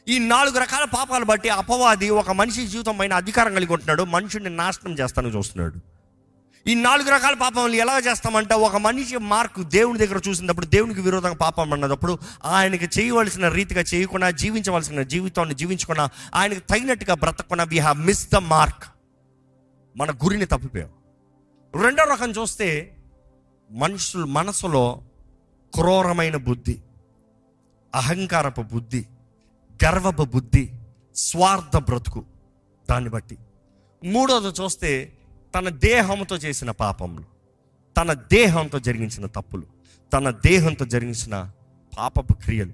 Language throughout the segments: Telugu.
ఈ నాలుగు రకాల పాపాలు బట్టి అపవాది ఒక మనిషి జీవితం పైన అధికారం కలిగి ఉంటున్నాడు మనుషుడిని నాశనం చేస్తానికి చూస్తున్నాడు ఈ నాలుగు రకాల పాపములు ఎలా చేస్తామంటే ఒక మనిషి మార్కు దేవుని దగ్గర చూసినప్పుడు దేవునికి విరోధంగా పాపం అన్నప్పుడు ఆయనకి చేయవలసిన రీతిగా చేయకుండా జీవించవలసిన జీవితాన్ని జీవించకుండా ఆయనకు తగినట్టుగా బ్రతకకుండా we have miss the mark మన గురిని తప్పిపోయాం రెండో రకం చూస్తే మనుషుల మనసులో క్రూరమైన బుద్ధి అహంకారపు బుద్ధి గర్వపు బుద్ధి స్వార్థ బ్రతుకు దాన్ని బట్టి మూడోది చూస్తే తన దేహంతో చేసిన పాపములు తన దేహంతో జరిగించిన తప్పులు తన దేహంతో జరిగించిన పాపపు క్రియలు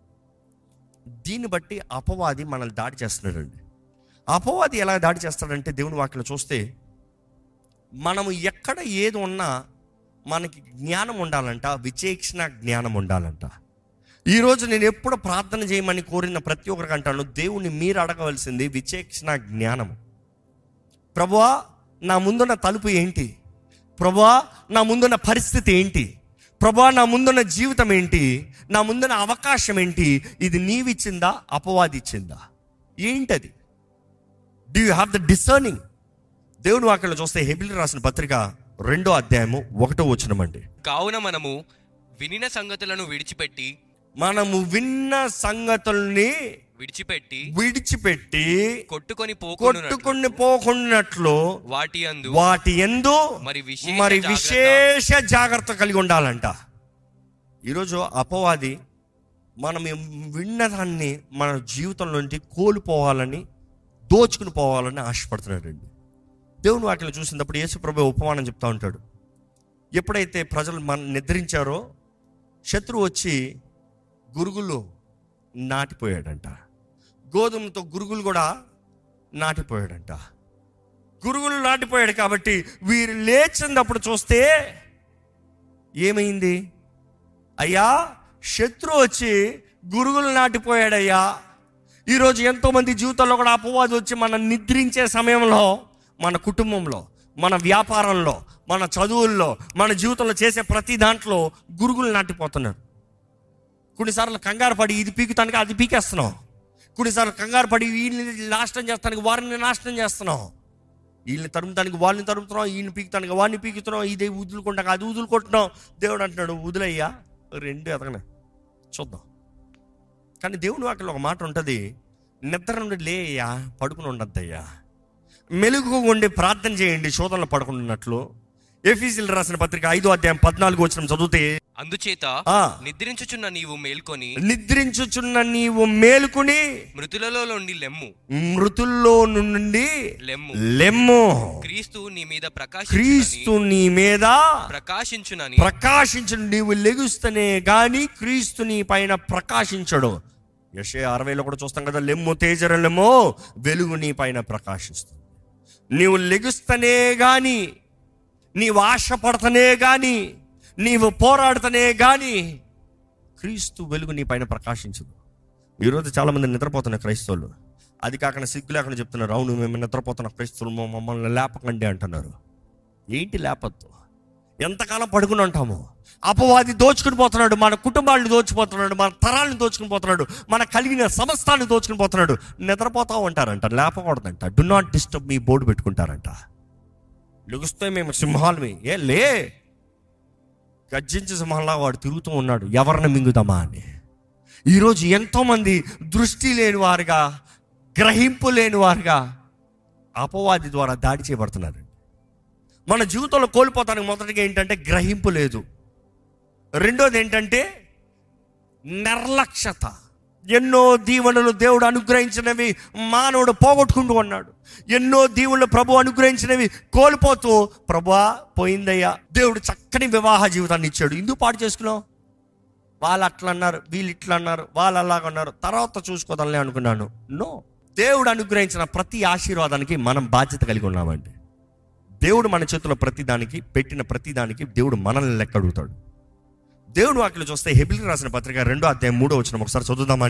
దీన్ని బట్టి అపవాది మనల్ని దాడి చేస్తున్నాడండి అపవాది ఎలా దాడి చేస్తాడంటే దేవుని వాక్యలో చూస్తే మనము ఎక్కడ ఏది ఉన్నా మనకి జ్ఞానం ఉండాలంట విచేక్షణ జ్ఞానం ఉండాలంట ఈరోజు నేను ఎప్పుడు ప్రార్థన చేయమని కోరిన ప్రతి ఒక్కరికి అంటాను దేవుణ్ణి మీరు అడగవలసింది విచేక్షణ జ్ఞానము ప్రభువా నా ముందున్న తలుపు ఏంటి ప్రభువా నా ముందున్న పరిస్థితి ఏంటి ప్రభువా నా ముందున్న జీవితం ఏంటి నా ముందున్న అవకాశం ఏంటి ఇది నీవిచ్చిందా అపవాది ఇచ్చిందా ఏంటది do you have the discerning దేవుని వాక్యంలో చూస్తే హెబిల్ రాసిన పత్రిక రెండో అధ్యాయము ఒకటో వచనమండి కావున మనము వినిన సంగతులను విడిచిపెట్టి మనము విన్న సంగతుల్ని విడిచిపెట్టి విడిచిపెట్టి కొట్టుకొని పోకుండా కొట్టుకుని పోకున్నట్లు వాటి అందు వాటి ఎందు మరి విశేష మరి జాగ్రత్త. విశేష జాగ్రత్త కలిగి ఉండాలంట ఈరోజు అపవాది మనం విన్నదాన్ని మన జీవితంలో నుంచి కోల్పోవాలని దోచుకుని పోవాలని ఆశపడుతున్నాడండి దేవుని వాటిని చూసినప్పుడు యేసు ప్రభు ఉపమానం చెప్తా ఉంటాడు ఎప్పుడైతే ప్రజలు మన నిద్రించారో శత్రువు వచ్చి గురుగులు నాటిపోయాడంట గోధుమతో గురుగులు కూడా నాటిపోయాడంట గురుగులు నాటిపోయాడు కాబట్టి వీరు లేచినప్పుడు చూస్తే ఏమైంది అయ్యా శత్రువు వచ్చి గురుగులు నాటిపోయాడయ్యా ఈరోజు ఎంతోమంది జీవితంలో కూడా అపవాది వచ్చి మనం నిద్రించే సమయంలో మన కుటుంబంలో మన వ్యాపారంలో మన చదువుల్లో మన జీవితంలో చేసే ప్రతి దాంట్లో గురుగులు నాటిపోతున్నారు కొన్నిసార్లు కంగారు పడి ఇది పీకుతానికి అది పీకేస్తున్నాం కొన్నిసార్లు కంగారు పడి వీళ్ళని నాశనం చేస్తానికి వారిని నాశనం చేస్తున్నాం వీళ్ళని తరుముతానికి వాళ్ళని తరుముతున్నాం ఈయన పీకుతానికి వాడిని పీకుతున్నాం ఇది వదులుకుంటాక అది వదులుకుంటున్నాం దేవుడు అంటున్నాడు వదిలయ్యా రెండు ఎదగనే చూద్దాం కానీ దేవుని వాక్యంలో ఒక మాట ఉంటుంది నిద్ర నుండి లేయ్యా పడుకుని ఉండద్దయ్యా మెలుగు ఉండి ప్రార్థన చేయండి శోధనలో పడుకున్నట్లు ఎఫీసీలు రాసిన పత్రిక ఐదో అధ్యాయం పద్నాలుగు వచ్చిన చదివితే అందుచేత ఆ. నిద్రించుచున్న నీవు మేల్కొని నిద్రించుచున్న నీవు మేలుకుని మృతులలో నుండి లెమ్ము మృతుల్లో నుండి లెమ్ము లెమ్ము క్రీస్తు నీ మీద క్రీస్తు ప్రకాశించునని నీ మీద ప్రకాశించునని ప్రకాశించు నీవు లెగుస్తనే గాని క్రీస్తు నీ పైన ప్రకాశించడు యశే అరవైలో కూడా చూస్తాం కదా లెమ్ము తేజరలెమ్మో వెలుగు నీ పైన ప్రకాశిస్తుంది నీవు లెగుస్తనే గాని నీవు ఆశపడతనే గాని నీవు పోరాడుతనే గాని క్రీస్తు వెలుగు నీ పైన ప్రకాశించదు ఈరోజు చాలా మంది నిద్రపోతున్న క్రైస్తవులు అది కాకుండా సిగ్గు లేకుండా చెప్తున్నారు అవును మేము నిద్రపోతున్న క్రైస్తవులు మమ్మల్ని లేపకండి అంటున్నారు ఏంటి లేపద్దు ఎంతకాలం పడుకుని ఉంటాము అపవాది దోచుకుని పోతున్నాడు మన కుటుంబాలను దోచుకుపోతున్నాడు మన తరాలను దోచుకుని పోతున్నాడు మన కలిగిన సమస్తాన్ని దోచుకుని పోతున్నాడు నిద్రపోతా ఉంటారంట లేపకూడదంట do not disturb me board పెట్టుకుంటారంట లెగుస్తే మేము సింహాలమే ఏ లే గర్జించే సింహంలా వాడు తిరుగుతూ ఉన్నాడు ఎవరిని మింగుదామా అని ఈరోజు ఎంతోమంది దృష్టి లేని వారుగా గ్రహింపు లేని వారుగా అపవాది ద్వారా దాడి చేయబడుతున్నారు మన జీవితంలో కోల్పోతానికి మొదటిగా ఏంటంటే గ్రహింపు లేదు రెండోది ఏంటంటే నిర్లక్ష్యత ఎన్నో దీవెనలు దేవుడు అనుగ్రహించినవి మానవుడు పోగొట్టుకుంటూ ఉన్నాడు ఎన్నో దీవులు ప్రభు అనుగ్రహించినవి కోల్పోతూ ప్రభువా పోయిందయ్యా దేవుడు చక్కని వివాహ జీవితాన్ని ఇచ్చాడు ఎందుకు పాటు చేసుకున్నావు వాళ్ళు అట్లా అన్నారు వీళ్ళు ఇట్లా అన్నారు వాళ్ళు అలాగ అన్నారు తర్వాత చూసుకోదాలని అనుకున్నాను నో దేవుడు అనుగ్రహించిన ప్రతి ఆశీర్వాదానికి మనం బాధ్యత కలిగి ఉన్నామండి దేవుడు మన చేతిలో ప్రతి దానికి పెట్టిన ప్రతి దానికి దేవుడు మనల్ని లెక్క అడుగుతాడు దేవుడు వాక్యలో చూస్తే హెబిల్ రాసిన పత్రిక రెండో అధ్యాయం మూడో వచ్చిన ఒకసారి చదువుదామండి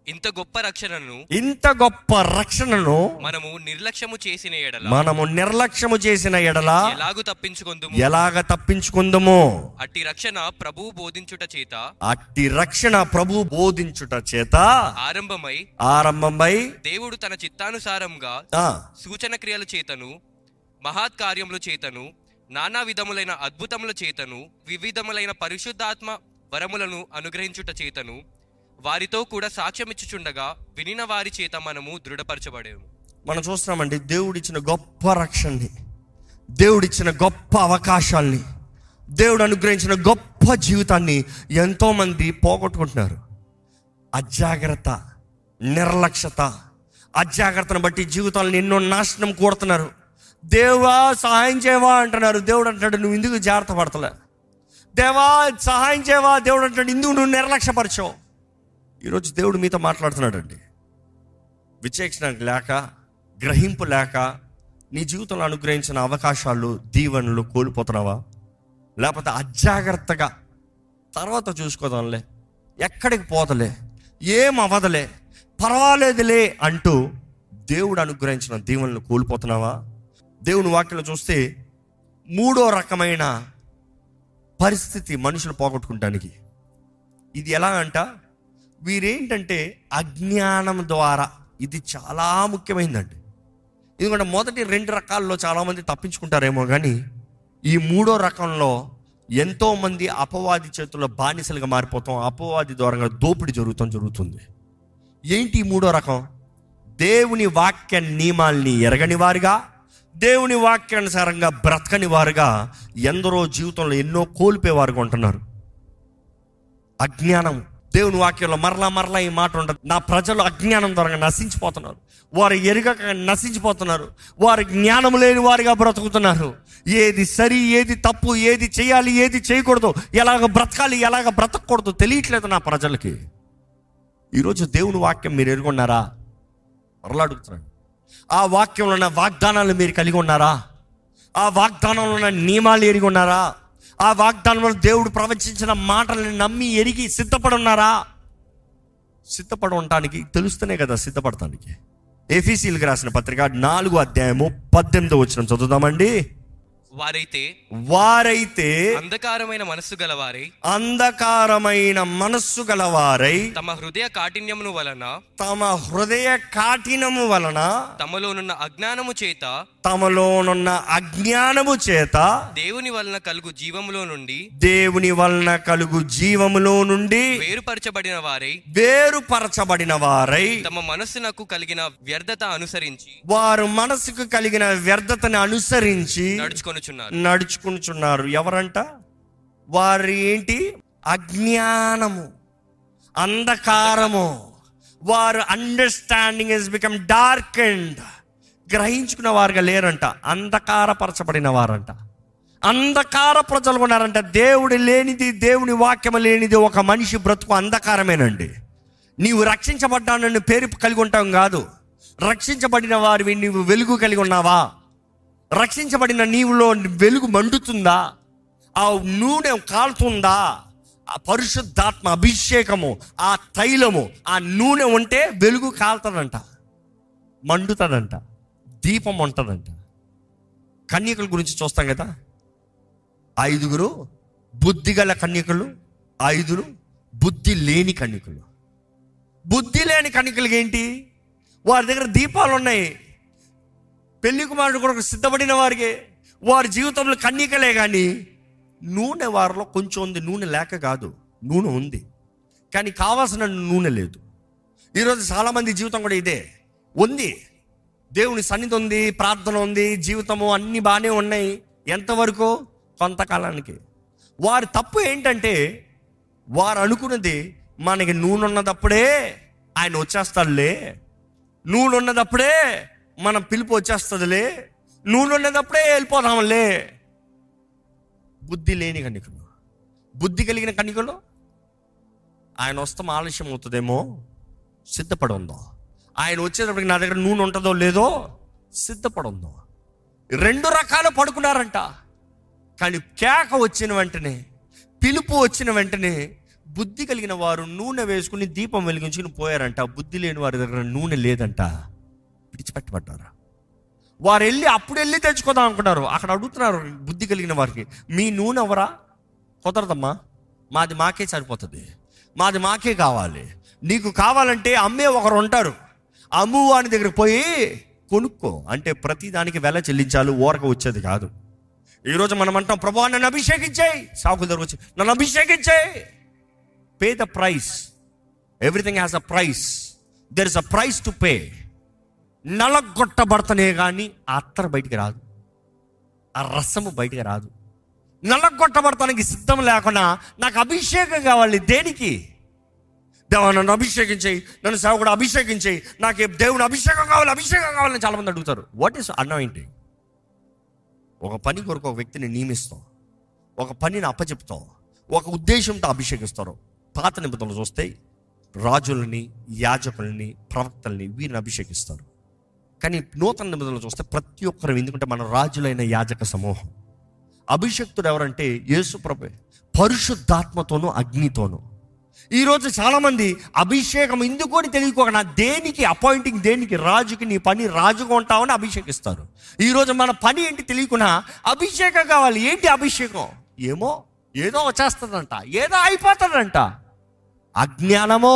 ఇంత గొప్ప రక్షణను ఇంత గొప్ప రక్షణను మనము నిర్లక్ష్యము చేసిన ఎడల మనము నిర్లక్ష్యము చేసిన ఎడల ఎలాగు తప్పించుకుందుము ఎలాగ తప్పించుకుందము అట్టి రక్షణ ప్రభువు బోధించుట చేత అట్టి రక్షణ ప్రభు బోధించుట చేత ఆరంభమై ఆరంభమై దేవుడు తన చిత్తానుసారంగా ఆ, సూచన క్రియల చేతను మహత్ కార్యముల చేతను నానా విధములైన అద్భుతముల చేతను వివిధములైన పరిశుద్ధాత్మ వరములను అనుగ్రహించుట చేతను వారితో కూడా సాక్ష్యమిచ్చుచుండగా వినిన వారి చేత మనము దృఢపరచబడేము మనం చూస్తున్నామండి దేవుడిచ్చిన గొప్ప రక్షణని దేవుడిచ్చిన గొప్ప అవకాశాల్ని దేవుడు అనుగ్రహించిన గొప్ప జీవితాన్ని ఎంతోమంది పోగొట్టుకుంటున్నారు అజాగ్రత్త నిర్లక్ష్యత అజాగ్రత్తను బట్టి జీవితాలను ఎన్నో నాశనం కూడుతున్నారు దేవా సహాయం చేయవా అంటున్నారు దేవుడు అంటాడు నువ్వు ఎందుకు జాగ్రత్త పడతలే దేవా సహాయం చేయవా దేవుడు అంటాడు ఇందుకు నువ్వు నిర్లక్ష్యపరచావు ఈరోజు దేవుడు మీతో మాట్లాడుతున్నాడండి విచేక్షణ లేక గ్రహింపు లేక నీ జీవితంలో అనుగ్రహించిన అవకాశాలు దీవెనలు కోల్పోతున్నావా లేకపోతే అజాగ్రత్తగా తర్వాత చూసుకోదాంలే ఎక్కడికి పోతలే ఏం అవ్వదులే పర్వాలేదులే అంటూ దేవుడు అనుగ్రహించిన దీవెనలు కోల్పోతున్నావా దేవుని వాక్యలో చూస్తే మూడో రకమైన పరిస్థితి మనుషులు పోగొట్టుకుంటానికి ఇది ఎలా అంట వీరేంటంటే అజ్ఞానం ద్వారా ఇది చాలా ముఖ్యమైనదండి ఎందుకంటే మొదటి రెండు రకాల్లో చాలామంది తప్పించుకుంటారేమో కానీ ఈ మూడో రకంలో ఎంతో మంది అపవాది చేతుల్లో బానిసలుగా మారిపోతాం అపవాది ద్వారా దోపిడీ జరుగుతాం జరుగుతుంది ఏంటి ఈ మూడో రకం దేవుని వాక్య నియమాల్ని ఎరగని వారుగా దేవుని వాక్యానుసారంగా బ్రతకని వారుగా ఎందరో జీవితంలో ఎన్నో కోల్పోయేవారుగా ఉంటున్నారు అజ్ఞానం దేవుని వాక్యంలో మరలా మరలా ఈ మాట ఉంటుంది నా ప్రజలు అజ్ఞానం ద్వారా నశించిపోతున్నారు వారు ఎరుగక నశించిపోతున్నారు వారు జ్ఞానం లేని వారిగా బ్రతుకుతున్నారు ఏది సరి ఏది తప్పు ఏది చేయాలి ఏది చేయకూడదు ఎలాగ బ్రతకాలి ఎలాగ బ్రతకూడదు తెలియట్లేదు నా ప్రజలకి ఈరోజు దేవుని వాక్యం మీరు ఎరుగున్నారా మరలా అడుగుతున్నాను ఆ వాక్యంలో ఉన్న వాగ్దానాలు మీరు కలిగి ఉన్నారా ఆ వాగ్దానంలో ఉన్న నియమాలు ఎరిగి ఉన్నారా ఆ వాగ్దానంలో దేవుడు ప్రవచించిన మాటలను నమ్మి ఎరిగి సిద్ధపడి ఉన్నారా సిద్ధపడి ఉండటానికి తెలుస్తూనే కదా సిద్ధపడటానికి ఎఫీసీలకు రాసిన పత్రిక నాలుగు అధ్యాయము పద్దెనిమిది వచ్చిన చదువుదామండి వారైతే వారైతే అంధకారమైన మనస్సు గలవారై అంధకారమైన మనస్సు గలవారై తమ హృదయ కాఠిన్యమును వలన తమ హృదయ కాఠినము వలన తమలోనున్న అజ్ఞానము చేత తమలోనున్న అజ్ఞానము చేత దేవుని వలన కలుగు జీవములో నుండి దేవుని వలన కలుగు జీవములో నుండి వేరుపరచబడిన వారై వేరుపరచబడిన వారై తమ మనస్సునకు కలిగిన వ్యర్థత అనుసరించి వారు మనసుకు కలిగిన వ్యర్థతను అనుసరించి నడుచుకొనుచున్నారు నడుచుకుంటున్నారు ఎవరంట వారు ఏంటి అజ్ఞానము అంధకారము వారు understanding is become dark and గ్రహించుకున్న వారుగా లేరంట అంధకారపరచబడిన వారంట అంధకార ప్రజలు ఉన్నారంట దేవుడు లేనిది దేవుని వాక్యము లేనిది ఒక మనిషి బ్రతుకు అంధకారమేనండి నీవు రక్షించబడ్డానని పేరు కలిగి ఉంటాం కాదు రక్షించబడిన వారివి నీవు వెలుగు కలిగి ఉన్నావా రక్షించబడిన నీవులో వెలుగు మండుతుందా ఆ నూనె కాలుతుందా ఆ పరిశుద్ధాత్మ అభిషేకము ఆ తైలము ఆ నూనె ఉంటే వెలుగు కాలుతుందంట మండుతుందంట దీపం ఉంటుందంట కన్యకల గురించి చూస్తాం కదా ఐదుగురు బుద్ధి గల కన్యకలు ఐదుగురు బుద్ధి లేని కన్యకలు బుద్ధి లేని కన్యకలకి ఏంటి వారి దగ్గర దీపాలు ఉన్నాయి పెళ్లి కుమారుడు కొరకు సిద్ధపడిన వారికి వారి జీవితంలో కన్యకలే కానీ నూనె వారిలో కొంచెం ఉంది నూనె లేక కాదు నూనె ఉంది కానీ కావాల్సిన నూనె లేదు ఈరోజు చాలామంది జీవితం కూడా ఇదే ఉంది దేవుని సన్నిధి ఉంది ప్రార్థన ఉంది జీవితము అన్నీ బాగానే ఉన్నాయి ఎంతవరకు కొంతకాలానికి వారి తప్పు ఏంటంటే వారు అనుకున్నది మనకి నూనె ఉన్నదప్పుడే ఆయన వచ్చేస్తాడులే నూనె ఉన్నదప్పుడే మన పిలుపు వచ్చేస్తుందిలే నూనె ఉన్నదప్పుడే వెళ్ళిపోదాంలే బుద్ధి లేని కన్నికలు బుద్ధి కలిగిన కన్నికలు ఆయన వస్తాం ఆలస్యం అవుతుందేమో సిద్ధపడి ఉందో ఆయన వచ్చేటప్పటికి నా దగ్గర నూనె ఉంటుందో లేదో సిద్ధపడి ఉందో రెండు రకాలు పడుకున్నారంట కానీ కేక వచ్చిన వెంటనే పిలుపు వచ్చిన వెంటనే బుద్ధి కలిగిన వారు నూనె వేసుకుని దీపం వెలిగించుకుని పోయారంట బుద్ధి లేని వారి దగ్గర నూనె లేదంట విడిచిపెట్టబడ్డారా వారు వెళ్ళి అప్పుడు వెళ్ళి తెచ్చుకోదాం అనుకున్నారు అక్కడ అడుగుతున్నారు బుద్ధి కలిగిన వారికి మీ నూనె ఎవరా కుదరదమ్మా మాది మాకే సరిపోతుంది మాది మాకే కావాలి నీకు కావాలంటే అమ్మే ఒకరు ఉంటారు అమ్ము వాని దగ్గరికి పోయి కొనుక్కో అంటే ప్రతి దానికి వెల చెల్లించాలి ఓరక వచ్చేది కాదు ఈరోజు మనం అంటాం ప్రభా నన్ను అభిషేకించాయి సాకుల దగ్గర వచ్చి నన్ను అభిషేకించాయి pay the price everything has a price there is a price to pay నలగొట్టబడతనే కానీ ఆ అత్తర బయటికి రాదు ఆ రసము బయటికి రాదు నలగొట్టబడతానికి సిద్ధం లేకుండా నాకు అభిషేకం కావాలి దేనికి దేవా నన్ను అభిషేకించేయి నన్ను సేవకుడు అభిషేకించేయి నాకు దేవుని అభిషేకం కావాలి అభిషేకం కావాలని చాలా మంది అడుగుతారు వాట్ ఈస్ అనాయింటింగ్ ఒక పని కొరకు ఒక వ్యక్తిని నియమిస్తాం ఒక పనిని అప్పచెప్తాం ఒక ఉద్దేశంతో అభిషేకిస్తారు పాత నిబంధనలు చూస్తే రాజులని యాజకుల్ని ప్రవక్తల్ని వీరిని అభిషేకిస్తారు కానీ నూతన నిబంధనలు చూస్తే ప్రతి ఒక్కరు ఎందుకంటే మన రాజులైన యాజక సమూహం అభిషక్తుడు ఎవరంటే యేసు ప్రభు పరిశుద్ధాత్మతోనూ అగ్నితోనూ ఈరోజు చాలామంది అభిషేకం ఎందుకు అని తెలియకోకుండా దేనికి అపాయింటింగ్ దేనికి రాజుకి నీ పని రాజుగా ఉంటావని అభిషేకిస్తారు ఈరోజు మన పని ఏంటి తెలియకుండా అభిషేకం కావాలి ఏంటి అభిషేకం ఏమో ఏదో వచ్చేస్తుందంట ఏదో అయిపోతుందంట అజ్ఞానమో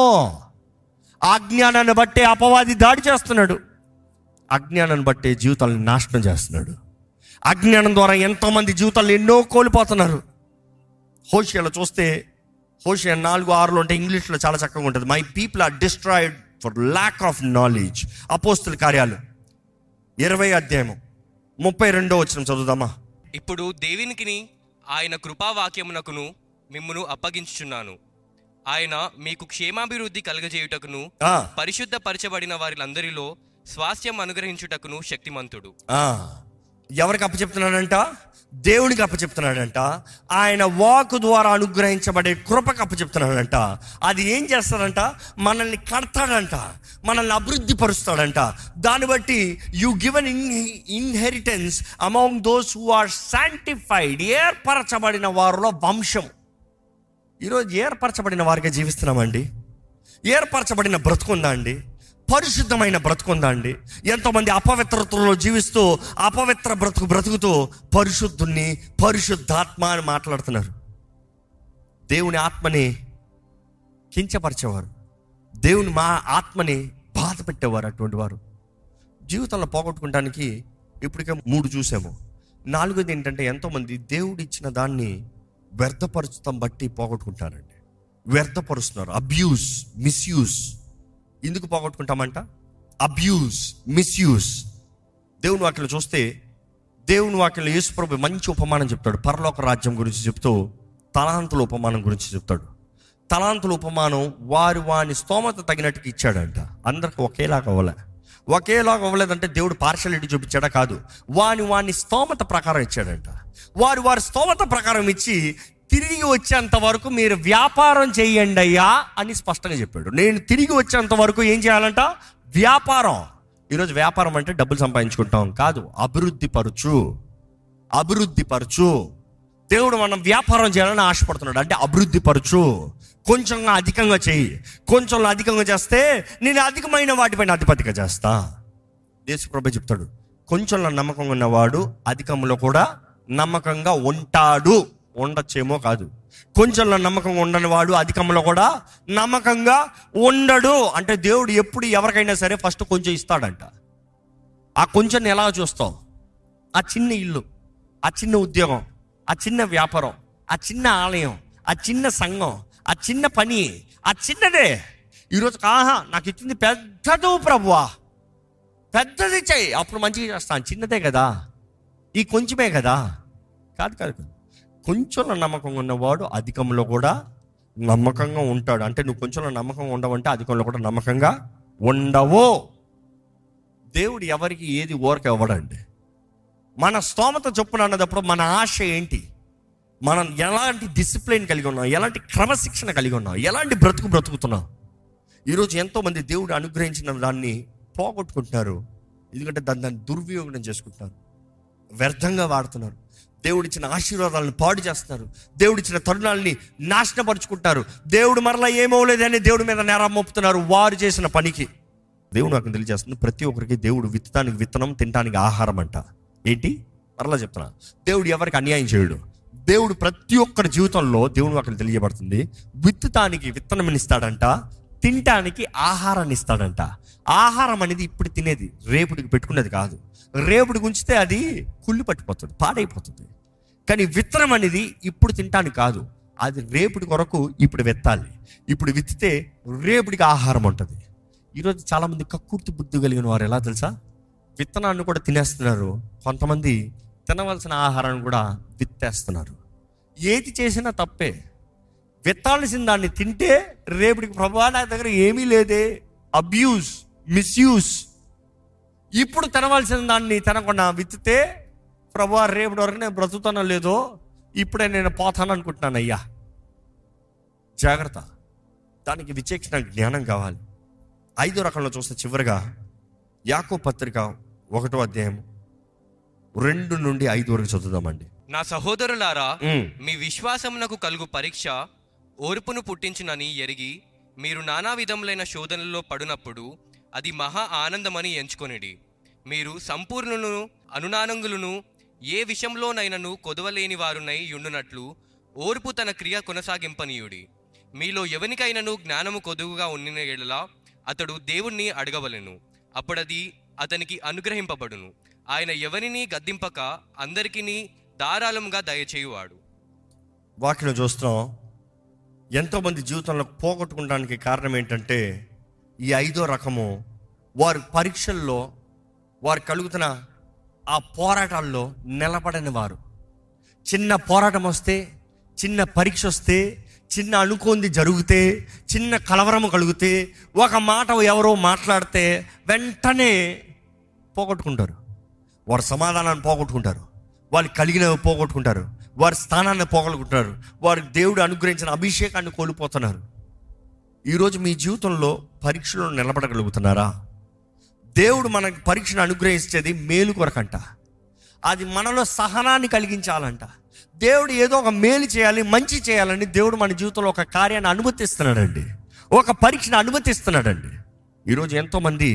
అజ్ఞానాన్ని బట్టే అపవాది దాడి చేస్తున్నాడు అజ్ఞానాన్ని బట్టే జీవితాలను నాశనం చేస్తున్నాడు అజ్ఞానం ద్వారా ఎంతోమంది జీవితాలు ఎన్నో కోల్పోతున్నారు హోషియాలో చూస్తే హోషియా నాలుగు ఆరులో అంటే ఇంగ్లీష్లో చాలా చక్కగా ఉంటుంది my people are destroyed for lack of knowledge అపోస్తుల కార్యాలు ఇరవై అధ్యాయము ముప్పై రెండో వచ్చిన చదువుదామా ఇప్పుడు దేవునికిని ఆయన కృపావాక్యమునకును మిమ్మును అప్పగించుచున్నాను ఆయన మీకు క్షేమాభివృద్ధి కలగజేయుటకును ఆ, పరిశుద్ధపరచబడిన వారిలందరిలో స్వాస్థ్యం అనుగ్రహించుటకును శక్తిమంతుడు ఆ. ఎవరికి అప్పచెప్తున్నాడంట దేవునికి అప్పచెప్తున్నాడంట ఆయన వాక్ ద్వారా అనుగ్రహించబడే కృపకు అప్పచెప్తున్నాడంట అది ఏం చేస్తాడంట మనల్ని కడతాడంట మనల్ని అభివృద్ధి పరుస్తాడంట దాన్ని బట్టి you given in inheritance among those who are sanctified ఏర్పరచబడిన వారిలో వంశం ఈరోజు ఏర్పరచబడిన వారిగా జీవిస్తున్నామండి ఏర్పరచబడిన బ్రతుకుందా అండి పరిశుద్ధమైన బ్రతుకుందా అండి ఎంతోమంది అపవిత్రతలో జీవిస్తూ అపవిత్ర బ్రతుకు బ్రతుకుతూ పరిశుద్ధుణ్ణి పరిశుద్ధాత్మ అని మాట్లాడుతున్నారు దేవుని ఆత్మని కించపరిచేవారు దేవుని మా ఆత్మని బాధ పెట్టేవారు అటువంటి వారు జీవితంలో పోగొట్టుకోవడానికి ఇప్పటికే మూడు చూసాము నాలుగోది ఏంటంటే ఎంతోమంది దేవుడు ఇచ్చిన దాన్ని వ్యర్థపరచడం బట్టి పోగొట్టుకుంటారండి వ్యర్థపరుస్తున్నారు అబ్యూస్ మిస్యూజ్ ఎందుకు పోగొట్టుకుంటామంట అబ్యూస్ మిస్యూజ్ దేవుని వాక్యలో చూస్తే దేవుని వాక్యంలో యేసుప్రభు మంచి ఉపమానం చెప్తాడు పరలోక రాజ్యం గురించి చెప్తూ తలాంతుల ఉపమానం గురించి చెప్తాడు తలాంతుల ఉపమానం వారి వాని స్తోమత తగినట్టుగా ఇచ్చాడంట అందరికి ఒకేలాగా అవ్వలే ఒకేలాగా అవ్వలేదంటే దేవుడు పార్షాలిటీ చూపించాడా కాదు వాని వాని స్తోమత ప్రకారం ఇచ్చాడంట వారు వారి స్తోమత ప్రకారం ఇచ్చి తిరిగి వచ్చేంత వరకు మీరు వ్యాపారం చేయండి అయ్యా అని స్పష్టంగా చెప్పాడు నేను తిరిగి వచ్చేంత వరకు ఏం చేయాలంట వ్యాపారం ఈరోజు వ్యాపారం అంటే డబ్బులు సంపాదించుకుంటాం కాదు అభివృద్ధి పరచు అభివృద్ధి పరచు దేవుడు మనం వ్యాపారం చేయాలని ఆశపడుతున్నాడు అంటే అభివృద్ధి పరచు కొంచెంగా అధికంగా చెయ్యి కొంచెంలో అధికంగా చేస్తే నేను అధికమైన వాటిపైన అధిపతిగా చేస్తా దేశప్రభ చెప్తాడు కొంచెంలో నమ్మకంగా ఉన్నవాడు అధికంలో కూడా నమ్మకంగా ఉంటాడు ఉండొచ్చేమో కాదు కొంచెంలో నమ్మకంగా ఉండని వాడు అధికంలో కూడా నమ్మకంగా ఉండడు అంటే దేవుడు ఎప్పుడు ఎవరికైనా సరే ఫస్ట్ కొంచెం ఇస్తాడంట ఆ కొంచెం ఎలా చూస్తావు ఆ చిన్న ఇల్లు ఆ చిన్న ఉద్యోగం ఆ చిన్న వ్యాపారం ఆ చిన్న ఆలయం ఆ చిన్న సంఘం ఆ చిన్న పని ఆ చిన్నదే ఈరోజు ఆహా నాకు ఇచ్చింది పెద్దదు ప్రభువా పెద్దది చెయ్యి అప్పుడు మంచిగా చేస్తాను చిన్నదే కదా ఈ కొంచెమే కదా కాదు కాదు కాదు కొంచెంలో నమ్మకంగా ఉన్నవాడు అధికంలో కూడా నమ్మకంగా ఉంటాడు అంటే నువ్వు కొంచెంలో నమ్మకంగా ఉండవంటే అధికంలో కూడా నమ్మకంగా ఉండవు దేవుడు ఎవరికి ఏది ఓరక ఇవ్వడండి మన స్తోమత చొప్పున అన్నదప్పుడు మన ఆశ ఏంటి మనం ఎలాంటి డిసిప్లిన్ కలిగి ఉన్నాం ఎలాంటి క్రమశిక్షణ కలిగి ఉన్నాం ఎలాంటి బ్రతుకు బ్రతుకుతున్నాం ఈరోజు ఎంతోమంది దేవుడు అనుగ్రహించిన దాన్ని పోగొట్టుకుంటున్నారు ఎందుకంటే దాన్ని దాన్ని దుర్వినియోగం చేసుకుంటున్నారు వ్యర్థంగా వాడుతున్నారు దేవుడిచ్చిన ఆశీర్వాదాలను పాడు చేస్తారు దేవుడిచ్చిన తరుణాలని నాశనపరుచుకుంటారు దేవుడు మరలా ఏమవలేదని దేవుడి మీద నేరం మోపుతున్నారు వారు చేసిన పనికి దేవుడు నాకు తెలియజేస్తుంది ప్రతి ఒక్కరికి దేవుడు విత్తడానికి విత్తనం తినడానికి ఆహారం అంట ఏంటి మరలా చెప్తున్నా దేవుడు ఎవరికి అన్యాయం చేయడు దేవుడు ప్రతి ఒక్కరి జీవితంలో దేవుడు అక్కడ తెలియబడుతుంది విత్తుతానికి విత్తనం ఇస్తాడంట తినటానికి ఆహారాన్ని ఇస్తాడంట ఆహారం అనేది ఇప్పుడు తినేది రేపుడికి పెట్టుకునేది కాదు రేపుడికి ఉంచితే అది కుళ్ళి పట్టిపోతుంది పాడైపోతుంది కానీ విత్తనం అనేది ఇప్పుడు తినటానికి కాదు అది రేపుడి కొరకు ఇప్పుడు విత్తాలి ఇప్పుడు విత్తితే రేపుడికి ఆహారం ఉంటుంది ఈరోజు చాలామంది కక్కుర్తి బుద్ధి కలిగిన వారు ఎలా తెలుసా విత్తనాన్ని కూడా తినేస్తున్నారు కొంతమంది తినవలసిన ఆహారాన్ని కూడా విత్తేస్తున్నారు ఏది చేసినా తప్పే విత్తాల్సిన దాన్ని తింటే రేపటికి ప్రభా నా దగ్గర ఏమీ లేదే అబ్యూస్ మిస్యూస్ ఇప్పుడు తినవలసిన దాన్ని తినకుండా విత్తితే ప్రభా రేపటి వరకు నేను బ్రతుకుతానో లేదో ఇప్పుడే నేను పోతాను అనుకుంటున్నాను అయ్యా జాగ్రత్త దానికి విచేక్షణ జ్ఞానం కావాలి ఐదో రకంలో చూస్తే చివరిగా యాకో పత్రిక ఒకటో అధ్యాయం రెండు నుండి ఐదు వరకు చదువుదామండి నా సహోదరులారా ఉమ్. మీ విశ్వాసమునకు కలుగు పరీక్ష ఓర్పును పుట్టించునని ఎరిగి మీరు నానా విధములైన శోధనలో పడినప్పుడు అది మహా ఆనందమని ఎంచుకొనిడి మీరు సంపూర్ణులను అనునానంగులను ఏ విషయంలోనైనను కొదవలేని వారునై యుండునట్లు ఓర్పు తన క్రియ కొనసాగింపనీయుడి మీలో ఎవనికైనను జ్ఞానము కొదువుగా ఉండిన ఎడలా అతడు దేవుణ్ణి అడగవలెను అప్పుడది అతనికి అనుగ్రహింపబడును ఆయన ఎవరిని గద్దింపక అందరికిని ధారాళంగా దయచేయువాడు వాక్యం చూస్తున్నాం ఎంతోమంది జీవితంలో పోగొట్టుకోవడానికి కారణం ఏంటంటే ఈ ఐదో రకము వారి పరీక్షల్లో వారు కలుగుతున్న ఆ పోరాటాల్లో నిలబడని వారు చిన్న పోరాటం వస్తే చిన్న పరీక్ష వస్తే చిన్న అనుకోంది జరిగితే చిన్న కలవరము కలిగితే ఒక మాట ఎవరో మాట్లాడితే వెంటనే పోగొట్టుకుంటారు వారి సమాధానాన్ని పోగొట్టుకుంటారు వాళ్ళు కలిగినవి పోగొట్టుకుంటారు వారి స్థానాన్ని పోగొట్టుకుంటారు వారి దేవుడు అనుగ్రహించిన అభిషేకాన్ని కోల్పోతున్నారు ఈరోజు మీ జీవితంలో పరీక్షలో నిలబడగలుగుతున్నారా దేవుడు మనకి పరీక్షను అనుగ్రహించేది మేలు కొరకంట అది మనలో సహనాన్ని కలిగించాలంట దేవుడు ఏదో ఒక మేలు చేయాలి మంచి చేయాలని దేవుడు మన జీవితంలో ఒక కార్యాన్ని అనుమతిస్తున్నాడండి ఒక పరీక్షను అనుమతిస్తున్నాడండి ఈరోజు ఎంతోమంది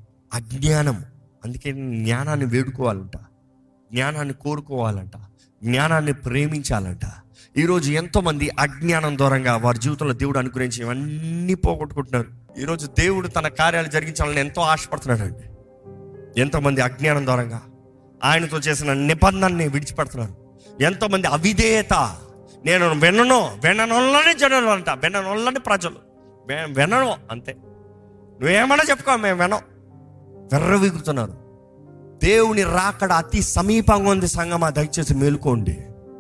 అజ్ఞానం అందుకే జ్ఞానాన్ని వేడుకోవాలంట జ్ఞానాన్ని కోరుకోవాలంట జ్ఞానాన్ని ప్రేమించాలంట ఈరోజు ఎంతోమంది అజ్ఞానం దూరంగా వారి జీవితంలో దేవుడు అనుగ్రహించి ఇవన్నీ పోగొట్టుకుంటున్నారు ఈరోజు దేవుడు తన కార్యాలు జరిగించాలని ఎంతో ఆశపడుతున్నాడండి ఎంతోమంది అజ్ఞానం దూరంగా ఆయనతో చేసిన నిబంధనని విడిచిపెడుతున్నారు ఎంతోమంది అవిధేయత నేను వినను విననొల్లనే జనులు అంట విననొల్లని ప్రజలు వె- వినను అంతే నువ్వేమన్నా చెప్పుకో మేము వినం వెర్రవీగుతున్నారు దేవుని రాకడ అతి సమీపంగా ఉంది సంగమా దయచేసి మేలుకోండి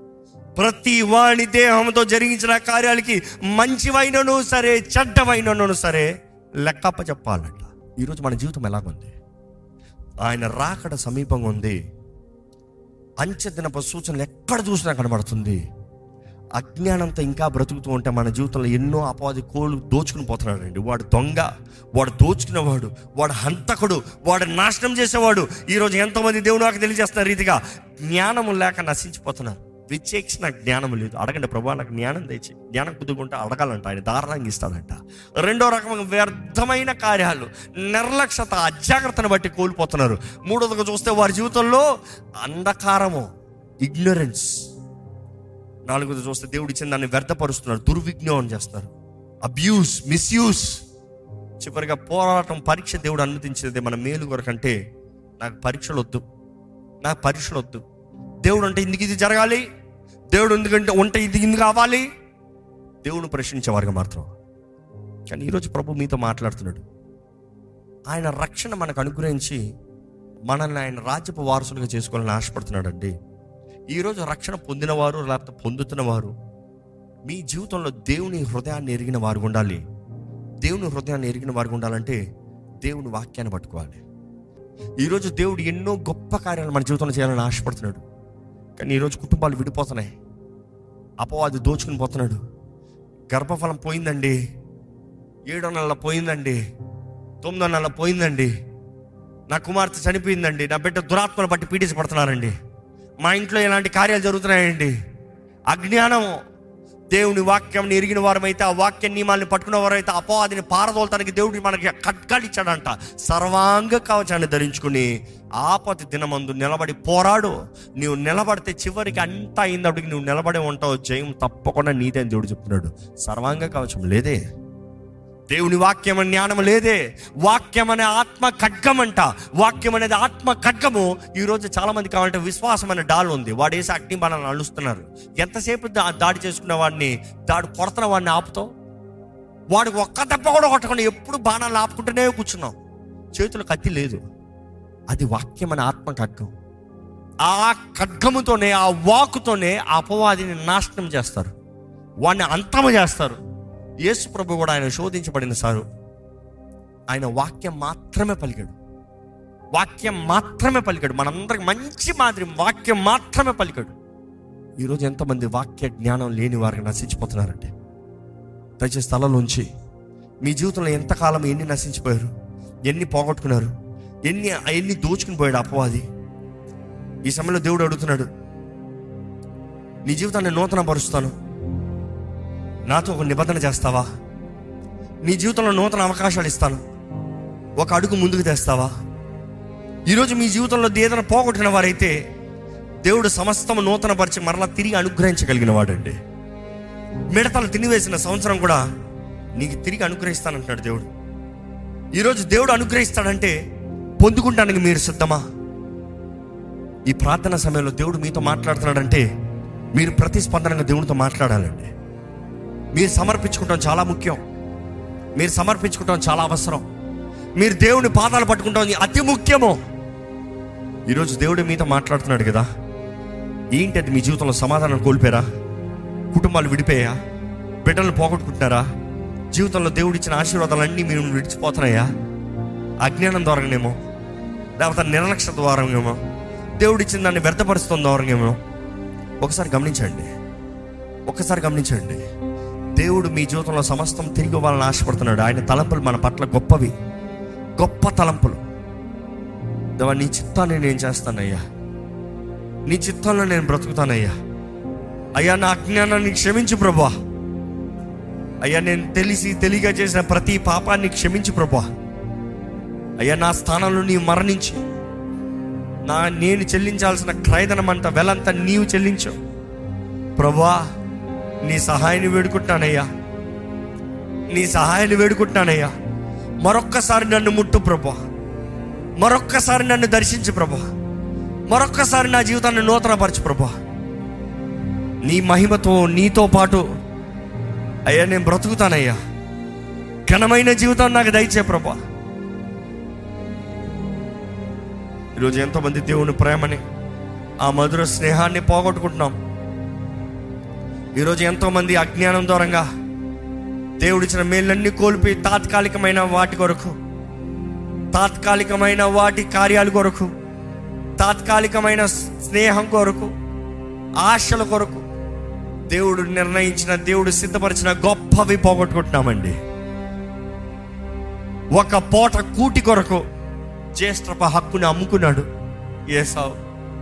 ప్రతి వాణి దేహంతో జరిగించిన కార్యాలకి మంచివైనను సరే చెడ్డవైనను సరే లెక్కప్ప చెప్పాలంట ఈరోజు మన జీవితం ఎలాగుంది ఆయన రాకడ సమీపంగా ఉంది అంచెదినప సూచనలు ఎక్కడ చూసినా కనబడుతుంది అజ్ఞానంతో ఇంకా బ్రతుకుతూ ఉంటే మన జీవితంలో ఎన్నో అపవాది కోళ్ళు దోచుకుని పోతున్నాడండి వాడు దొంగ వాడు దోచుకునేవాడు వాడు హంతకుడు వాడు నాశనం చేసేవాడు ఈరోజు ఎంతోమంది దేవుడు నాకు తెలియజేస్తున్న రీతిగా జ్ఞానము లేక నశించిపోతున్నారు విచేక్షణ జ్ఞానం లేదు అడగండి ప్రభా నాకు జ్ఞానం తెచ్చి జ్ఞానం కుదుకుంటే అడగాలంట ఆయన దారుణంగా ఇస్తాడంట రెండో రకమైన వ్యర్థమైన కార్యాలు నిర్లక్ష్యత అజాగ్రత్తను బట్టి కోల్పోతున్నారు మూడోదిగా చూస్తే వారి జీవితంలో అంధకారము ఇగ్నరెన్స్ నాలుగోది చూస్తే దేవుడు ఇచ్చిన దాన్ని వ్యర్థపరుస్తున్నారు దుర్విజ్ఞానం చేస్తున్నారు అబ్యూస్ మిస్యూస్ చివరిగా పోరాటం పరీక్ష దేవుడు అనుమతించేది మన మేలు కొరకంటే నాకు పరీక్షలు వద్దు నాకు పరీక్షలు వద్దు దేవుడు అంటే ఇందుకు ఇది జరగాలి దేవుడు ఎందుకంటే ఉంటే ఇది ఇందుకు కావాలి దేవుడు ప్రశ్నించేవారుగా మాత్రం కానీ ఈరోజు ప్రభు మీతో మాట్లాడుతున్నాడు ఆయన రక్షణ మనకు అనుగ్రహించి మనల్ని ఆయన రాజ్యపు వారసులుగా చేసుకోవాలని ఆశపడుతున్నాడండి ఈరోజు రక్షణ పొందినవారు లేకపోతే పొందుతున్నవారు మీ జీవితంలో దేవుని హృదయాన్ని ఎరిగిన వారు ఉండాలి దేవుని హృదయాన్ని ఎరిగిన వారు ఉండాలంటే దేవుని వాక్యాన్ని పట్టుకోవాలి ఈరోజు దేవుడు ఎన్నో గొప్ప కార్యాలు మన జీవితంలో చేయాలని ఆశపడుతున్నాడు కానీ ఈరోజు కుటుంబాలు విడిపోతున్నాయి అపవాది దోచుకుని పోతున్నాడు గర్భఫలం పోయిందండి ఏడో నెలల పోయిందండి తొమ్మిదో నెలల పోయిందండి నా కుమార్తె చనిపోయిందండి నా బిడ్డ దురాత్మను బట్టి పీడించబడుతున్నారండి మా ఇంట్లో ఇలాంటి కార్యాలు జరుగుతున్నాయండి అజ్ఞానము దేవుని వాక్యం ఎరిగిన వారమైతే ఆ వాక్య నియమాల్ని పట్టుకున్న వారైతే అపవాదిని పారదోలటానికి దేవుడు మనకి కట్కాలు ఇచ్చాడంట సర్వాంగ కవచాన్ని ధరించుకుని ఆపతి దినమందు నిలబడి పోరాడు నీవు నిలబడితే చివరికి అంతా అయిందప్పటికి నువ్వు నిలబడే ఉంటావు జయం తప్పకుండా నీదే అని దేవుడు చెప్తున్నాడు సర్వాంగ కవచం లేదే దేవుని వాక్యం అనే జ్ఞానం లేదే వాక్యం అనే ఆత్మ ఖడ్గం అంట వాక్యం అనేది ఆత్మ ఖడ్గము ఈరోజు చాలా మంది కావాలంటే విశ్వాసం అనే డాల్ ఉంది వాడు వేసి అగ్ని బాణాలను అలుస్తున్నారు ఎంతసేపు దా- దాడి చేసుకున్న వాడిని దాడి కొడుతున్న వాడిని ఆపుతావు వాడికి ఒక్క దెబ్బ కూడా కొట్టకుండా ఎప్పుడు బాణాలు ఆపుకుంటూనే కూర్చున్నాం చేతులు కత్తి లేదు అది వాక్యం అనే ఆత్మ ఖడ్గం ఆ ఖడ్గముతోనే ఆ వాకుతోనే ఆ అపవాదిని నాశనం చేస్తారు వాడిని అంతము చేస్తారు యేసు ప్రభు కూడా ఆయన శోధించబడిన సారు ఆయన వాక్యం మాత్రమే పలికాడు వాక్యం మాత్రమే పలికాడు మనందరికి మంచి మాదిరి వాక్యం మాత్రమే పలికాడు ఈరోజు ఎంతమంది వాక్య జ్ఞానం లేని వారికి నశించిపోతున్నారంటే దయచేసి స్థలంలోంచి మీ జీవితంలో ఎంతకాలం ఎన్ని నశించిపోయారు ఎన్ని పోగొట్టుకున్నారు ఎన్ని ఎన్ని దోచుకుని పోయాడు అపవాది ఈ సమయంలో దేవుడు అడుగుతున్నాడు నీ జీవితాన్ని నూతన పరుస్తాను నాతో ఒక నిబంధన చేస్తావా నీ జీవితంలో నూతన అవకాశాలు ఇస్తాను ఒక అడుగు ముందుకు తెస్తావా ఈరోజు మీ జీవితంలో ఏదైనా పోగొట్టిన వారైతే దేవుడు సమస్తము నూతన పరిచి మరలా తిరిగి అనుగ్రహించగలిగిన వాడండి మిడతలు తినివేసిన సంవత్సరం కూడా నీకు తిరిగి అనుగ్రహిస్తానంటున్నాడు దేవుడు ఈరోజు దేవుడు అనుగ్రహిస్తాడంటే పొందుకుంటానికి మీరు సిద్ధమా ఈ ప్రార్థన సమయంలో దేవుడు మీతో మాట్లాడుతున్నాడంటే మీరు ప్రతిస్పందనగా దేవుడితో మాట్లాడాలండి మీరు సమర్పించుకుంటాం చాలా ముఖ్యం మీరు సమర్పించుకుంటాం చాలా అవసరం మీరు దేవుని పాదాలు పట్టుకుంటాం అతి ముఖ్యము ఈరోజు దేవుడు మీతో మాట్లాడుతున్నాడు కదా ఏంటి అది మీ జీవితంలో సమాధానం కోల్పోయారా కుటుంబాలు విడిపోయా బిడ్డలను పోగొట్టుకుంటున్నారా జీవితంలో దేవుడు ఇచ్చిన ఆశీర్వాదాలన్నీ మీరు విడిచిపోతున్నాయా అజ్ఞానం ద్వారానేమో లేకపోతే నిర్లక్ష్య ద్వారానేమో దేవుడు ఇచ్చిన దాన్ని వ్యర్థపరుస్తున్న ద్వారానేమో ఒకసారి గమనించండి ఒకసారి గమనించండి దేవుడు మీ జీవితంలో సమస్తం తిరిగి ఇవ్వాలని ఆశపడుతున్నాడు ఆయన తలంపులు మన పట్ల గొప్పవి గొప్ప తలంపులు దేవా నీ చిత్తాన్ని నేను చేస్తానయ్యా నీ చిత్తంలో నేను బ్రతుకుతానయ్యా అయ్యా నా అజ్ఞానాన్ని క్షమించు ప్రభా అయ్యా నేను తెలిసి తెలియక చేసిన ప్రతి పాపాన్ని క్షమించు ప్రభా అయ్యా నా స్థానంలో నీవు మరణించి నా నేను చెల్లించాల్సిన క్రయదనం అంత వెలంతా నీవు చెల్లించు ప్రభా నీ సహాయాన్ని వేడుకుంటున్నానయ్యా నీ సహాయాన్ని వేడుకుంటున్నానయ్యా మరొక్కసారి నన్ను ముట్టు ప్రభా మరొక్కసారి నన్ను దర్శించు ప్రభా మరొక్కసారి నా జీవితాన్ని నూతనపరచు ప్రభా నీ మహిమతో నీతో పాటు అయ్యా నేను బ్రతుకుతానయ్యా ఘనమైన జీవితం నాకు దయచే ప్రభా ఈరోజు ఎంతోమంది దేవుని ప్రేమని ఆ మధుర స్నేహాన్ని పోగొట్టుకుంటున్నాం ఈరోజు ఎంతోమంది అజ్ఞానం దూరంగా దేవుడిచ్చిన మేళ్ళన్నీ కోల్పోయి తాత్కాలికమైన వాటి కొరకు తాత్కాలికమైన వాటి కార్యాల కొరకు తాత్కాలికమైన స్నేహం కొరకు ఆశల కొరకు దేవుడు నిర్ణయించిన దేవుడు సిద్ధపరిచిన గొప్పవి పోగొట్టుకుంటున్నామండి ఒక పూట కూటి కొరకు జ్యేష్ఠప హక్కుని అమ్ముకున్నాడు ఏసావు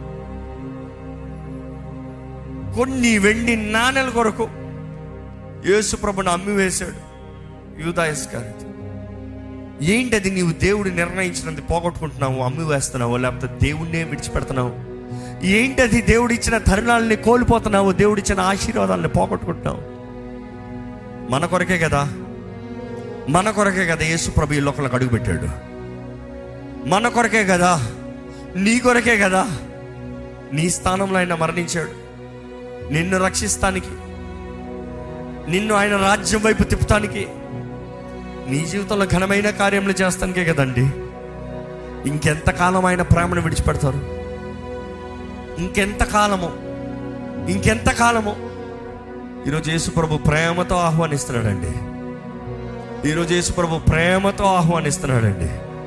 కొన్ని వెండి నాణెల కొరకు యేసుప్రభుని అమ్మి వేశాడు యూదాయస్ గారి ఏంటది నీవు దేవుడు నిర్ణయించినది పోగొట్టుకుంటున్నావు అమ్మి వేస్తున్నావు లేకపోతే దేవుణ్ణే విడిచిపెడుతున్నావు ఏంటది దేవుడు ఇచ్చిన తరుణాలని కోల్పోతున్నావు దేవుడు ఇచ్చిన ఆశీర్వాదాలని పోగొట్టుకుంటున్నావు మన కొరకే కదా మన కొరకే కదా యేసు ప్రభు ఈ లోకంలోకి అడుగు పెట్టాడు మన కొరకే కదా నీ కొరకే కదా నీ స్థానంలో ఆయన మరణించాడు నిన్ను రక్షిస్తానికి నిన్ను ఆయన రాజ్యం వైపు తిప్పుతానికి నీ జీవితంలో ఘనమైన కార్యములు చేస్తానికే కదండి ఇంకెంత కాలం ఆయన ప్రేమను విడిచిపెడతారు ఇంకెంత కాలము ఇంకెంత కాలము ఈరోజు యేసుప్రభు ప్రేమతో ఆహ్వానిస్తున్నాడండి ఈరోజు యేసుప్రభు ప్రేమతో ఆహ్వానిస్తున్నాడండి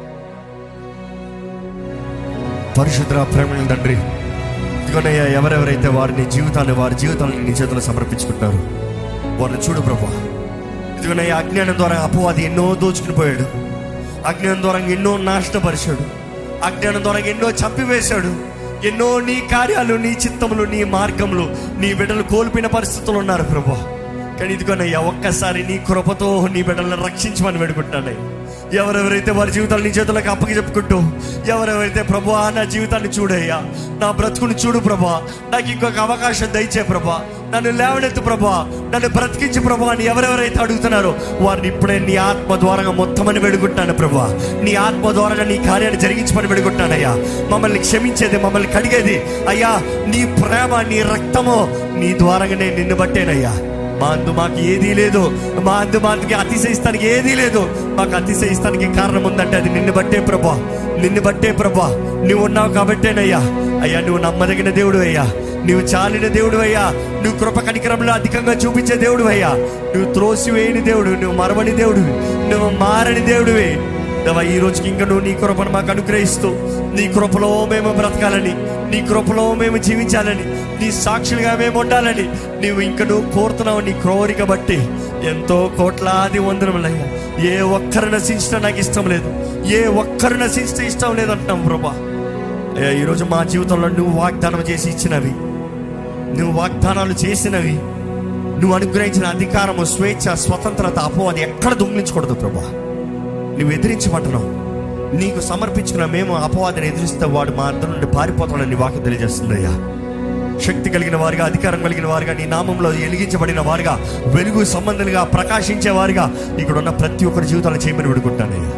పరిశుద్ర ప్రేమ తండ్రి ఇదిగోనయ్యా ఎవరెవరైతే వారిని జీవితాన్ని వారి జీవితాన్ని నీ చేతులు సమర్పించుకుంటారు వారిని చూడు ప్రభా ఇదిగోనయ్యా అజ్ఞానం ద్వారా అపవాది ఎన్నో దోచుకుని పోయాడు అజ్ఞానం ద్వారా ఎన్నో నాశనపరిచాడు అజ్ఞానం ద్వారా ఎన్నో చంపివేశాడు ఎన్నో నీ కార్యాలు నీ చిత్తములు నీ మార్గములు నీ బిడ్డలు కోల్పోయిన పరిస్థితులు ఉన్నారు ప్రభా కానీ ఇదిగోనయ్యా ఒక్కసారి నీ కృపతో నీ బిడ్డలను రక్షించమని వేడుకుంటానయ్యా ఎవరెవరైతే వారి జీవితాలు నీ చేతులకు అప్పకి చెప్పుకుంటూ ఎవరెవరైతే ప్రభు నా జీవితాన్ని చూడయ్యా నా బ్రతుకుని చూడు ప్రభా నాకు ఇంకొక అవకాశం దయచే ప్రభా నన్ను లేవనెత్తు ప్రభా నన్ను బ్రతికించి ప్రభా అని ఎవరెవరైతే అడుగుతున్నారో వారిని ఇప్పుడే నీ ఆత్మ ద్వారంగా మొత్తమని వేడుకుంటాను ప్రభా నీ ఆత్మ ద్వారంగా నీ కార్యాన్ని జరిగించమని వేడుకుంటానయ్యా మమ్మల్ని క్షమించేది మమ్మల్ని కడిగేది అయ్యా నీ ప్రేమ నీ రక్తము నీ ద్వారంగానే నిన్ను బట్టేనయ్యా మా అందు మాకు ఏదీ లేదు మా అందు మాకి అతిశయిస్తానికి ఏదీ లేదు మాకు అతిశయిస్తానికి కారణం ఉందంటే అది నిన్ను బట్టే ప్రభా నిన్ను బట్టే ప్రభా నువ్వు ఉన్నావు కాబట్టేనయ్యా అయ్యా నువ్వు నమ్మదగిన దేవుడు అయ్యా నువ్వు చాలిన దేవుడు అయ్యా నువ్వు కృప కనికరంలో అధికంగా చూపించే దేవుడు అయ్యా నువ్వు త్రోసివేయని దేవుడు నువ్వు మరవని దేవుడు నువ్వు మారని దేవుడివే దేవా ఈ రోజుకి ఇంకా నువ్వు నీ కృపను మాకు అనుగ్రహిస్తూ నీ కృపలో మేము బ్రతకాలని నీ కృపలో మేము జీవించాలని నీ సాక్షులుగా మేము ఉండాలని నీవు ఇంక నువ్వు కోరుతున్నావు నీ కోరిక బట్టి ఎంతో కోట్లాది వందనములయ్యా ఏ ఒక్కరు నశించడం నాకు ఇష్టం లేదు ఏ ఒక్కరు నశించడం ఇష్టం లేదు అంటున్నాం ప్రభా అయ్యా ఈరోజు మా జీవితంలో నువ్వు వాగ్దానం చేసి ఇచ్చినవి నువ్వు వాగ్దానాలు చేసినవి నువ్వు అనుగ్రహించిన అధికారము స్వేచ్ఛ స్వతంత్రత అపో అది ఎక్కడ దొంగిలించకూడదు ప్రభా నువ్వు ఎదిరించమంటున్నావు నీకు సమర్పించుకున్న మేము అపవాదిని ఎదిరిస్తే వాడు మా అందరి నుండి పారిపోతాడని వాక్యం తెలియజేస్తుందయ్యా శక్తి కలిగిన వారుగా అధికారం కలిగిన వారుగా నీ నామంలో ఎలిగించబడిన వారుగా వెలుగు సంబంధులుగా ప్రకాశించే వారుగా ఇక్కడ ఉన్న ప్రతి ఒక్కరి జీవితాలు చేయమని విడుకుంటానయ్యా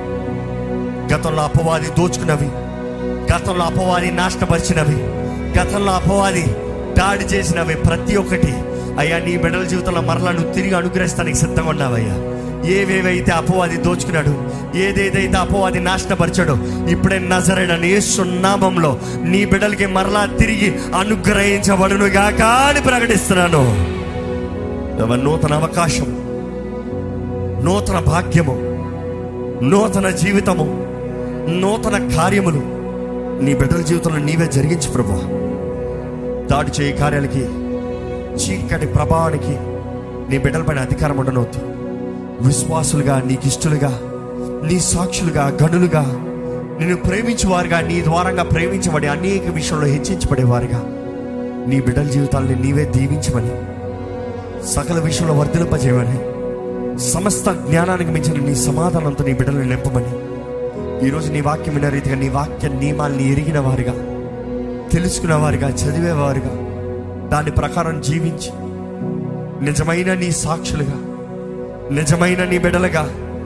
గతంలో అపవాది దోచుకున్నవి గతంలో అపవాది నాశనపరిచినవి గతంలో అపవాది దాడి చేసినవి ప్రతి ఒక్కటి అయ్యా నీ బిడ్డల జీవితంలో మరలా నువ్వు తిరిగి అనుగ్రహిస్తానికి సిద్ధంగా ఉన్నావయ్యా ఏవేవైతే అపవాది దోచుకున్నాడు ఏదేదైతే అపవాది నాశనపరిచాడో ఇప్పుడే నజరైన నీ సున్నామంలో నీ బిడ్డలకి మరలా తిరిగి అనుగ్రహించబడును గాక అని ప్రకటిస్తున్నాను దేవా, నూతన అవకాశం నూతన భాగ్యము నూతన జీవితము నూతన కార్యములు నీ బిడ్డల జీవితంలో నీవే జరిగించు ప్రభు దాడి చేయి కార్యాలకి చీకటి ప్రభావానికి నీ బిడ్డలపైన అధికారం ఉండనవద్దు విశ్వాసులుగా నీకు ఇష్టలుగా నీ సాక్షులుగా గనులుగా నిన్ను ప్రేమించేవారుగా నీ ద్వారంగా ప్రేమించబడి అనేక విషయంలో హెచ్చించబడేవారుగా నీ బిడ్డల జీవితాలని నీవే దీవించమని సకల విషయంలో వర్ధిలింపజేయమని సమస్త జ్ఞానానికి మించిన నీ సమాధానంతో నీ బిడ్డలను నింపమని ఈరోజు నీ వాక్యం విన్న రీతిగా నీ వాక్య నియమాల్ని ఎరిగిన వారుగా తెలుసుకున్న వారుగా చదివేవారుగా దాని ప్రకారం జీవించి నిజమైన నీ సాక్షులుగా నిజమైన నీ బిడ్డలుగా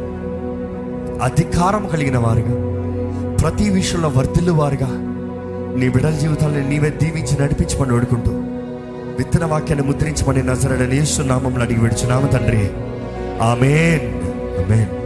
అధికారం కలిగిన వారుగా ప్రతి విషయంలో వర్ధిల్లు వారుగా నీ బిడ్డల జీవితాలను నీవే దీవించి నడిపించమని వేడుకుంటూ విత్తన వాక్యాన్ని ముద్రించమని నజరడని నామంలో అడిగి విడుచున్నాము తండ్రి ఆమెన్ ఆమెన్